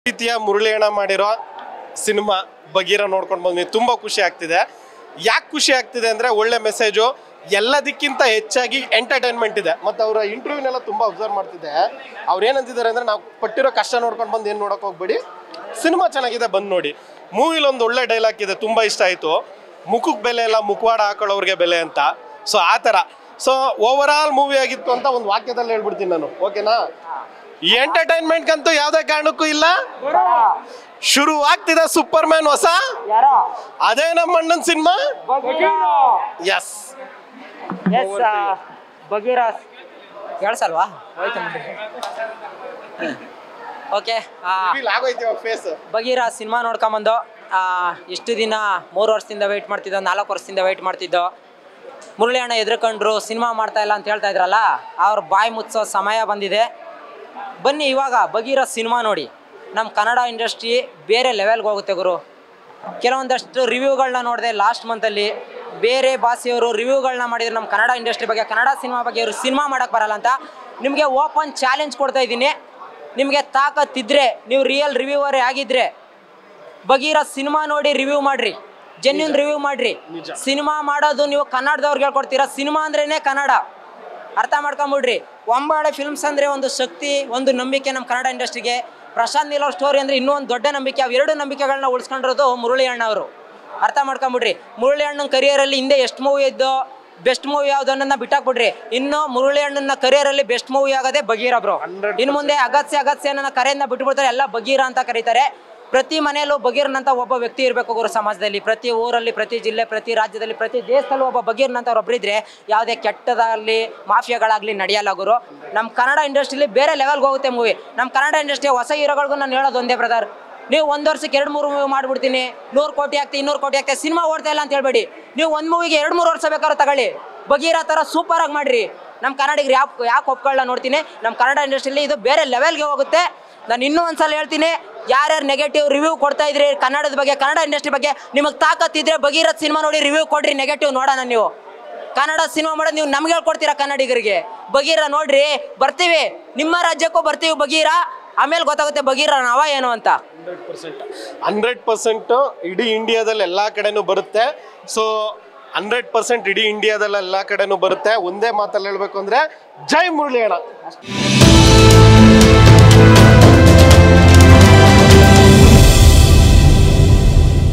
ರೀತಿಯ ಮುರಳಿಯಣ್ಣ ಮಾಡಿರೋ ಸಿನಿಮಾ ಬಗೀರ ನೋಡ್ಕೊಂಡು ಬಂದ್ವಿ ತುಂಬ ಖುಷಿ ಆಗ್ತಿದೆ ಯಾಕೆ ಖುಷಿ ಆಗ್ತಿದೆ ಅಂದರೆ ಒಳ್ಳೆ ಮೆಸೇಜು ಎಲ್ಲದಕ್ಕಿಂತ ಹೆಚ್ಚಾಗಿ ಎಂಟರ್ಟೈನ್ಮೆಂಟ್ ಇದೆ ಮತ್ತು ಅವರ ಇಂಟರ್ವ್ಯೂನೆಲ್ಲ ತುಂಬ ಅಬ್ಸರ್ವ್ ಮಾಡ್ತಿದ್ದೆ ಅವ್ರು ಏನಂತಿದ್ದಾರೆ ಅಂದರೆ ನಾವು ಪಟ್ಟಿರೋ ಕಷ್ಟ ನೋಡ್ಕೊಂಡು ಬಂದು ಏನು ನೋಡೋಕೆ ಹೋಗ್ಬೇಡಿ ಸಿನಿಮಾ ಚೆನ್ನಾಗಿದೆ ಬಂದು ನೋಡಿ ಮೂವಿಲಿ ಒಂದು ಒಳ್ಳೆ ಡೈಲಾಗ್ ಇದೆ ತುಂಬ ಇಷ್ಟ ಆಯಿತು ಮುಖಕ್ಕೆ ಬೆಲೆ ಇಲ್ಲ ಮುಖವಾಡ ಹಾಕೊಳ್ಳೋರ್ಗೆ ಬೆಲೆ ಅಂತ ಸೊ ಆ ಥರ ಸೊ ಓವರ್ ಆಲ್ ಮೂವಿ ಆಗಿತ್ತು ಅಂತ ಒಂದು ವಾಕ್ಯದಲ್ಲಿ ಹೇಳ್ಬಿಡ್ತೀನಿ ನಾನು ಓಕೆನಾ ಈ ಎಂಟರ್ಟೈನ್ಮೆಂಟ್ಗಂತೂ ಯಾವುದೇ ಕಾರಣಕ್ಕೂ ಇಲ್ಲ ಶುರು ಆಗ್ತಿದೆ ಸೂಪರ್ ಮ್ಯಾನ್ ಹೊಸ ಯಾರೋ ಅದೇ ನಮ್ಮ ಅಣ್ಣನ ಸಿನಿಮಾ ಎಸ್ ಎಸ್ ಬಗೀರಸ್ ಕೇಳಿಸಲ್ವಾ ಹೋಯ್ತು ಓಕೆ ಆಗೋಯ್ತು ಫೇಸ್ ಬಗೀರ ಸಿನಿಮಾ ನೋಡ್ಕೊಂಬಂದು ಆ, ಇಷ್ಟು ದಿನ ಮೂರು ವರ್ಷದಿಂದ ವೆಯ್ಟ್ ಮಾಡ್ತಿದ್ದೋ ನಾಲ್ಕು ವರ್ಷದಿಂದ ವೆಯ್ಟ್ ಮಾಡ್ತಿದ್ದೋ ಮುರಳಿ ಅಣ್ಣ ಎದ್ರುಕೊಂಡ್ರು ಸಿನಿಮಾ ಮಾಡ್ತಾ ಇಲ್ಲ ಅಂತ ಹೇಳ್ತಾ ಇದ್ರಲ್ಲ ಅವ್ರ ಬಾಯಿ ಮುಚ್ಚೋ ಸಮಯ ಬಂದಿದೆ ಬನ್ನಿ ಇವಾಗ ಬಗೀರ ಸಿನಿಮಾ ನೋಡಿ ನಮ್ಮ ಕನ್ನಡ ಇಂಡಸ್ಟ್ರಿ ಬೇರೆ ಲೆವೆಲ್ಗೆ ಹೋಗುತ್ತೆ ಗುರು ಕೆಲವೊಂದಷ್ಟು ರಿವ್ಯೂಗಳನ್ನ ನೋಡಿದೆ ಲಾಸ್ಟ್ ಮಂತಲ್ಲಿ ಬೇರೆ ಭಾಷೆಯವರು ರಿವ್ಯೂಗಳನ್ನ ಮಾಡಿದ್ರು ನಮ್ಮ ಕನ್ನಡ ಇಂಡಸ್ಟ್ರಿ ಬಗ್ಗೆ ಕನ್ನಡ ಸಿನಿಮಾ ಬಗ್ಗೆ ಇವರು ಸಿನಿಮಾ ಮಾಡೋಕ್ಕೆ ಬರಲ್ಲ ಅಂತ ನಿಮಗೆ ಓಪನ್ ಚಾಲೆಂಜ್ ಕೊಡ್ತಾ ಇದ್ದೀನಿ ನಿಮಗೆ ತಾಕತ್ತಿದ್ರೆ ನೀವು ರಿಯಲ್ ರಿವ್ಯೂವರೇ ಆಗಿದ್ರೆ ಬಗೀರ ಸಿನಿಮಾ ನೋಡಿ ರಿವ್ಯೂ ಮಾಡ್ರಿ ಜೆನ್ಯೂನ್ ರಿವ್ಯೂ ಮಾಡ್ರಿ ಸಿನಿಮಾ ಮಾಡೋದು ನೀವು ಕನ್ನಡದವ್ರಿಗೆ ಹೇಳ್ಕೊಡ್ತೀರಾ ಸಿನಿಮಾ ಅಂದ್ರೇನೆ ಕನ್ನಡ ಅರ್ಥ ಮಾಡ್ಕೊಂಬಿಡ್ರಿ ಒಂಬಾಳೆ ಫಿಲ್ಮ್ಸ್ ಅಂದರೆ ಒಂದು ಶಕ್ತಿ ಒಂದು ನಂಬಿಕೆ ನಮ್ಮ ಕನ್ನಡ ಇಂಡಸ್ಟ್ರಿಗೆ ಪ್ರಶಾಂತ್ ನೀಲ್ ಅವ್ರ ಸ್ಟೋರಿ ಅಂದರೆ ಇನ್ನೂ ಒಂದು ದೊಡ್ಡ ನಂಬಿಕೆ ಅವು ಎರಡು ನಂಬಿಕೆಗಳನ್ನ ಉಳಿಸ್ಕೊಂಡಿರೋದು ಮುರಳಿ ಅಣ್ಣ ಅವರು ಅರ್ಥ ಮಾಡ್ಕೊಂಬಿಡ್ರಿ ಮುರಳಿ ಅಣ್ಣನ ಕರಿಯರಲ್ಲಿ ಹಿಂದೆ ಎಷ್ಟು ಮೂವಿ ಇದ್ದೋ ಬೆಸ್ಟ್ ಮೂವಿ ಯಾವ್ದು ಅನ್ನೋದನ್ನ ಬಿಟ್ಟಾಕ್ಬಿಡ್ರಿ ಇನ್ನು ಮುರಳಿ ಅಣ್ಣನ ಕರಿಯರಲ್ಲಿ ಬೆಸ್ಟ್ ಮೂವಿ ಆಗೋದೇ ಬಗೀರ ಬ್ರೋ ಇನ್ನು ಮುಂದೆ ಅಗತ್ಯ ಅಗತ್ಯ ಅನ್ನೋ ಕರೆಯನ್ನ ಬಿಟ್ಬಿಡ್ತಾರೆ ಎಲ್ಲ ಬಗೀರ ಅಂತ ಕರೀತಾರೆ ಪ್ರತಿ ಮನೆಯಲ್ಲೂ ಬಗೀರ್ನಂತ ಒಬ್ಬ ವ್ಯಕ್ತಿ ಇರಬೇಕು ಗುರು ಸಮಾಜದಲ್ಲಿ ಪ್ರತಿ ಊರಲ್ಲಿ ಪ್ರತಿ ಜಿಲ್ಲೆ ಪ್ರತಿ ರಾಜ್ಯದಲ್ಲಿ ಪ್ರತಿ ದೇಶದಲ್ಲೂ ಒಬ್ಬ ಬಗೀರ್ನಂತ ಒಬ್ಬರಿದ್ರೆ ಯಾವುದೇ ಕೆಟ್ಟದಾಗಲಿ ಮಾಫಿಯಾಗಳಾಗಲಿ ನಡೆಯಲ್ಲ ಗುರು ನಮ್ಮ ಕನ್ನಡ ಇಂಡಸ್ಟ್ರಿಲಿ ಬೇರೆ ಲೆವೆಲ್ಗೆ ಹೋಗುತ್ತೆ ಮೂವಿ ನಮ್ಮ ಕನ್ನಡ ಇಂಡಸ್ಟ್ರಿ ಹೊಸ ಹೀರೋಗಳಿಗೂ ನಾನು ಹೇಳೋದು ಒಂದೇ ಬ್ರದರ್ ನೀವು ಒಂದು ವರ್ಷಕ್ಕೆ ಎರಡು ಮೂರು ಮೂವಿ ಮಾಡ್ಬಿಡ್ತೀನಿ ನೂರು ಕೋಟಿ ಆಗ್ತಿ ಇನ್ನೂರು ಕೋಟಿ ಆಗ್ತದೆ ಸಿನಿಮಾ ಓಡ್ತಾ ಇಲ್ಲ ಅಂತ ಹೇಳ್ಬೇಡಿ ನೀವು ಒಂದು ಮೂವಿಗೆ ಎರಡು ಮೂರು ವರ್ಷ ಬೇಕಾದ್ರೂ ತಗೊಳ್ಳಿ ಬಗೀರ ಥರ ಸೂಪರಾಗಿ ಮಾಡ್ರಿ ನಮ್ಮ ಕನ್ನಡಿಗರು ಯಾಕೆ ಯಾಕೆ ಒಪ್ಕೊಳ್ಳ ನೋಡ್ತೀನಿ ನಮ್ಮ ಕನ್ನಡ ಇಂಡಸ್ಟ್ರಿಲಿ ಇದು ಬೇರೆ ಲೆವೆಲ್ಗೆ ಹೋಗುತ್ತೆ ನಾನು ಇನ್ನೂ ಒಂದ್ಸಲ ಹೇಳ್ತೀನಿ ಯಾರ್ಯಾರು ನೆಗೆಟಿವ್ ರಿವ್ಯೂ ಕೊಡ್ತಾ ಇದ್ರಿ ಕನ್ನಡದ ಬಗ್ಗೆ ಕನ್ನಡ ಇಂಡಸ್ಟ್ರಿ ಬಗ್ಗೆ ನಿಮಗೆ ತಾಕತ್ತಿದ್ರೆ ಬಗೀರತ್ ಸಿನಿಮಾ ನೋಡಿ ರಿವ್ಯೂ ಕೊಡ್ರಿ ನೆಗೆಟಿವ್ ನೋಡೋಣ ನೀವು ಕನ್ನಡ ಸಿನಿಮಾ ಮಾಡೋದು ನೀವು ನಮ್ಗೆ ಹೇಳ್ಕೊಡ್ತೀರಾ ಕನ್ನಡಿಗರಿಗೆ ಬಗೀರ ನೋಡ್ರಿ ಬರ್ತೀವಿ ನಿಮ್ಮ ರಾಜ್ಯಕ್ಕೂ ಬರ್ತೀವಿ ಬಗೀರ ಆಮೇಲೆ ಗೊತ್ತಾಗುತ್ತೆ ಬಗೀರ ನಾವ ಏನು ಅಂತ ಹಂಡ್ರೆಡ್ ಪರ್ಸೆಂಟ್ ಇಡೀ ಇಂಡಿಯಾದಲ್ಲಿ ಎಲ್ಲ ಕಡೆನೂ ಬರುತ್ತೆ ಸೊ ಹಂಡ್ರೆಡ್ ಪರ್ಸೆಂಟ್ ಇಡೀ ಇಂಡಿಯಾದಲ್ಲಿ ಎಲ್ಲ ಕಡೆನೂ ಬರುತ್ತೆ ಒಂದೇ ಮಾತಲ್ಲಿ ಹೇಳ್ಬೇಕು ಅಂದ್ರೆ ಜೈ ಮುರಳಿ ಅಣ್ಣ